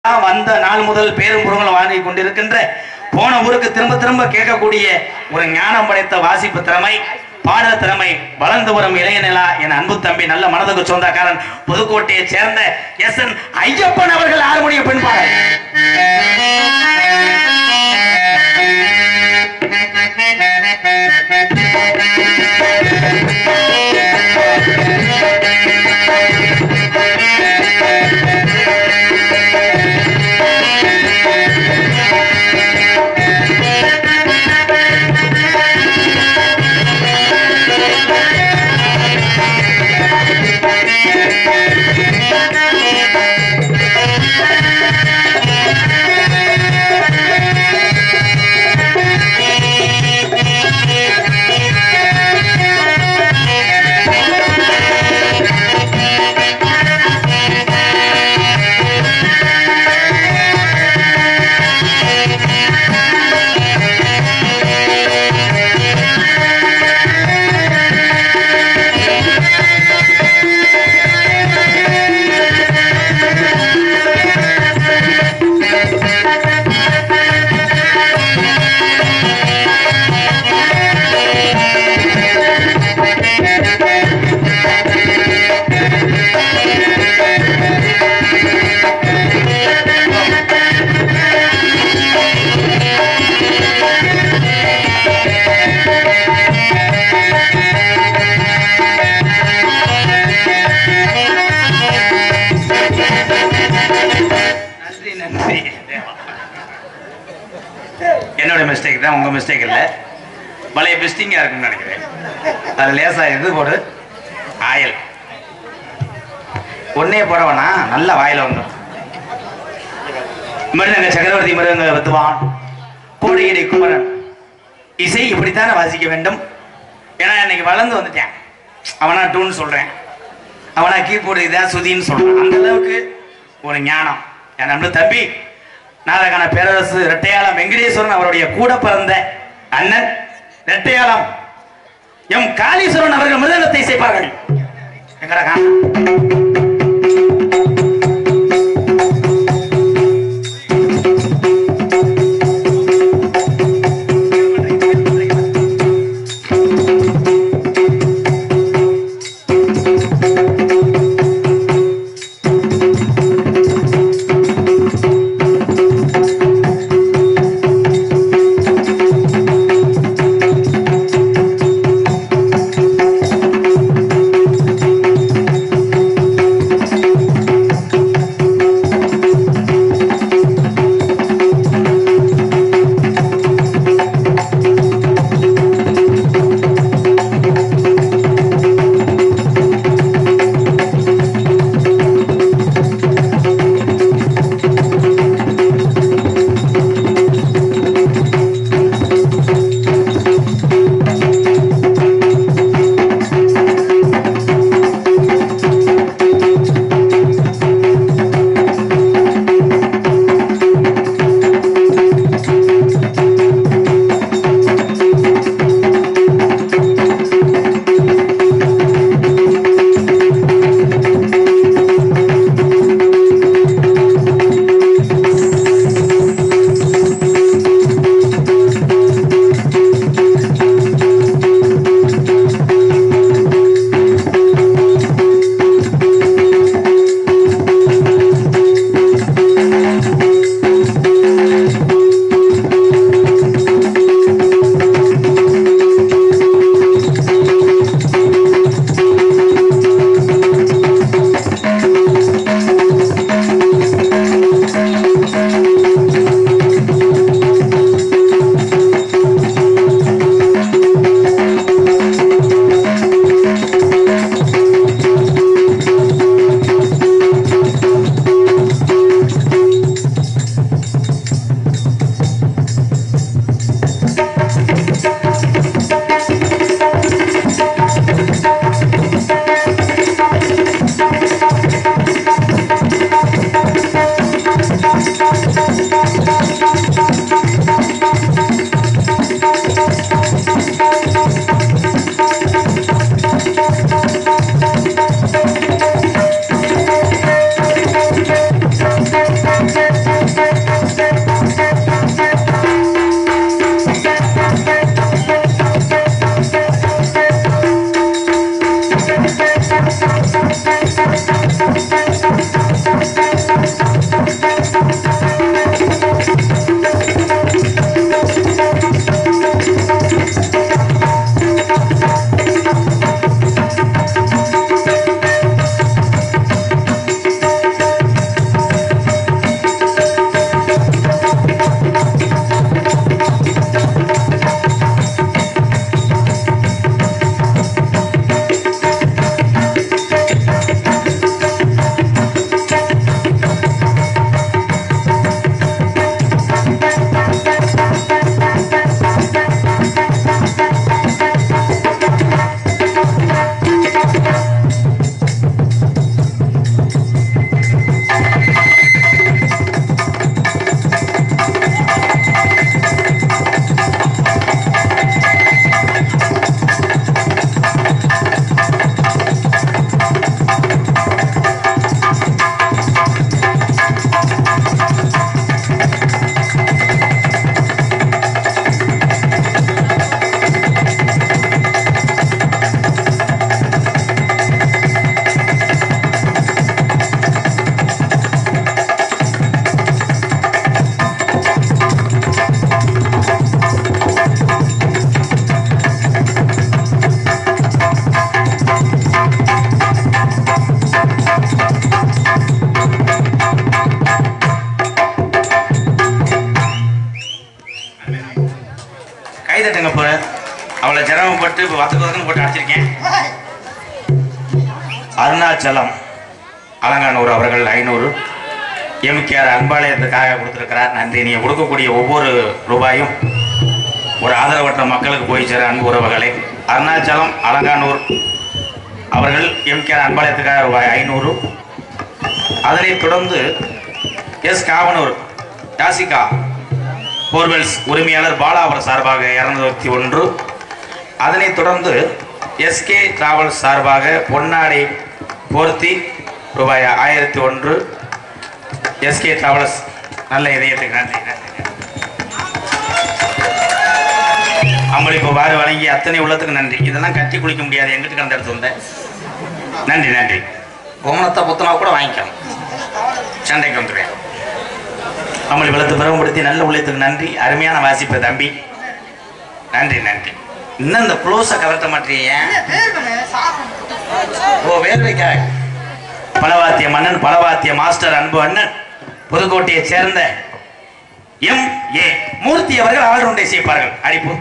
வந்த நாள் முதல் பேரும் புறங்களும் வாங்கி கொண்டிருக்கின்ற போன ஊருக்கு திரும்ப திரும்ப கேட்கக்கூடிய ஒரு ஞானம் படைத்த வாசிப்பு திறமை பாடல் திறமை வளர்ந்து வரும் இளைய நிலா என் அன்பு தம்பி நல்ல மனதுக்கு சொந்தக்காரன் புதுக்கோட்டையைச் சேர்ந்த எஸ் என் ஐயப்பன் அவர்கள் ஆறுமணிய பெண் பாடல் நன்றி நன்றி என்னோட மிஸ்டேக் தான் உங்க மிஸ்டேக் இல்ல பழைய பெஸ்டிங்கா இருக்கும்னு நினைக்கிறேன் அது லேசா இது போடு ஆயில் ஒன்னே போட வேணாம் நல்ல வாயில வந்துடும் மிருதங்க சக்கரவர்த்தி மிருதங்க வித்துவான் கோடிகிரி குமரன் இசை இப்படித்தானே வாசிக்க வேண்டும் ஏன்னா இன்னைக்கு வளர்ந்து வந்துட்டேன் அவனா டூன்னு சொல்றேன் அவனா கீபோர்டு இதான் சுதின்னு சொல்றான் அந்த அளவுக்கு ஒரு ஞானம் என் அன்பு தம்பி நாடகான பேரரசு ரெட்டையாளம் வெங்கடேஸ்வரன் அவருடைய கூட பிறந்த அண்ணன் ரெட்டையாளம் எம் காளீஸ்வரன் அவர்கள் மிருதங்கத்தை இசைப்பார்கள் எங்கடா காணோம்? தட்டுங்க போற அவளை சிரமப்பட்டு இப்போ வத்து வதக்குன்னு போட்டு அடிச்சிருக்கேன் அருணாச்சலம் அலங்கானூர் அவர்கள் ஐநூறு எம்கேஆர் அன்பாலயத்துக்காக கொடுத்துருக்கிறார் நன்றி நீங்கள் கொடுக்கக்கூடிய ஒவ்வொரு ரூபாயும் ஒரு ஆதரவற்ற மக்களுக்கு போய் சேர அன்பு உறவுகளை அருணாச்சலம் அலங்கானூர் அவர்கள் எம்கேஆர் அன்பாலயத்துக்காக ரூபாய் ஐநூறு அதனைத் தொடர்ந்து எஸ் காவனூர் யாசிகா போர்வெல்ஸ் உரிமையாளர் பாலா அவர் சார்பாக இருநூத்தி ஒன்று அதனைத் தொடர்ந்து எஸ்கே டிராவல்ஸ் சார்பாக பொன்னாடை போர்த்தி ரூபாய் ஆயிரத்தி ஒன்று எஸ்கே டிராவல்ஸ் நல்ல இதயத்துக்கு நன்றி நன்றி அம்பளிப்பு வாரி வழங்கி அத்தனை உள்ளத்துக்கு நன்றி இதெல்லாம் கட்டி குளிக்க முடியாது எங்கிட்டு கிடந்த எடுத்து வந்தேன் நன்றி நன்றி கோமணத்தை புத்தனா கூட வாங்கிக்கலாம் சண்டைக்கு வந்துடுவேன் நம்மளை வளர்த்து பிறகுபடுத்தி நல்ல உள்ளத்துக்கு நன்றி அருமையான வாசிப்பு தம்பி நன்றி நன்றி இன்னும் இந்த க்ளோஸை கலட்ட மாட்டீங்க ஓ வேர்வைக்காக பலவாத்திய மன்னன் பலவாத்திய மாஸ்டர் அன்பு அண்ணன் புதுக்கோட்டையை சேர்ந்த எம் ஏ மூர்த்தி அவர்கள் ஆல்ரவுண்டை செய்ப்பார்கள் அடிப்பு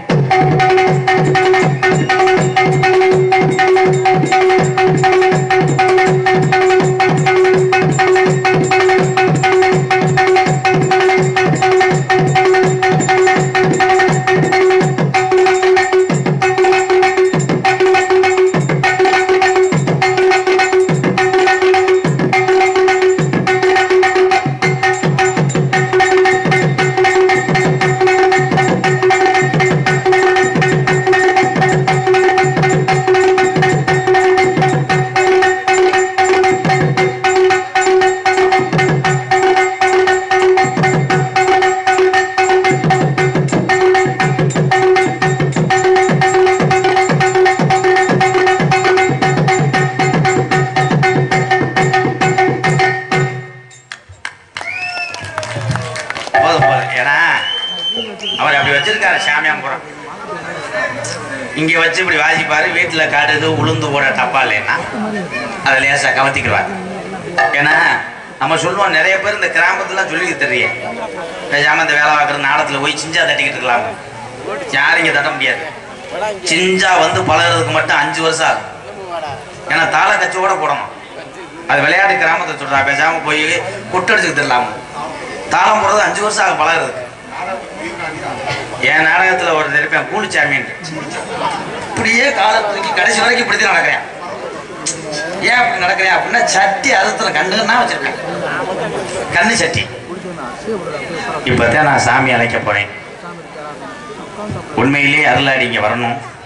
போதும் போதும் ஏன்னா அவர் அப்படி வச்சிருக்காரு சாமியாம்புரம் இங்க வச்சு இப்படி வாசிப்பாரு வீட்டுல கடுகு உளுந்து போட டப்பா இல்லைன்னா அதை லேசா கவர்த்திக்குவார் ஏன்னா நம்ம சொல்லுவோம் நிறைய பேர் இந்த கிராமத்துலாம் சொல்லி தெரிய பேசாம இந்த வேலை பார்க்குற நாடத்துல போய் சிஞ்சா தட்டிக்கிட்டு இருக்கலாம் யாரும் இங்க தட்ட முடியாது சிஞ்சா வந்து பழகிறதுக்கு மட்டும் அஞ்சு வருஷம் ஆகும் ஏன்னா தாள கச்சோட போடணும் அது விளையாட்டு கிராமத்தை சொல்றா பேசாம போய் கொட்டடிச்சுக்கு தரலாம் தாளம் போடுறது அஞ்சு வருஷம் ஆகும் பழகிறதுக்கு என் நாடகத்துல ஒரு இருப்பேன் கூலிச்சாமின்னு இப்படியே காலை தூக்கி கடைசி வரைக்கும் இப்படி தான் நடக்கிறேன் ஏன் அப்படி நடக்கிறேன் அப்படின்னா சட்டி அறுத்துல கண்ணுன்னா வச்சிருக்கேன் கண்ணு சட்டி இப்பதான் நான் சாமி அழைக்க போறேன் உண்மையிலேயே அருளாடி இங்க வரணும்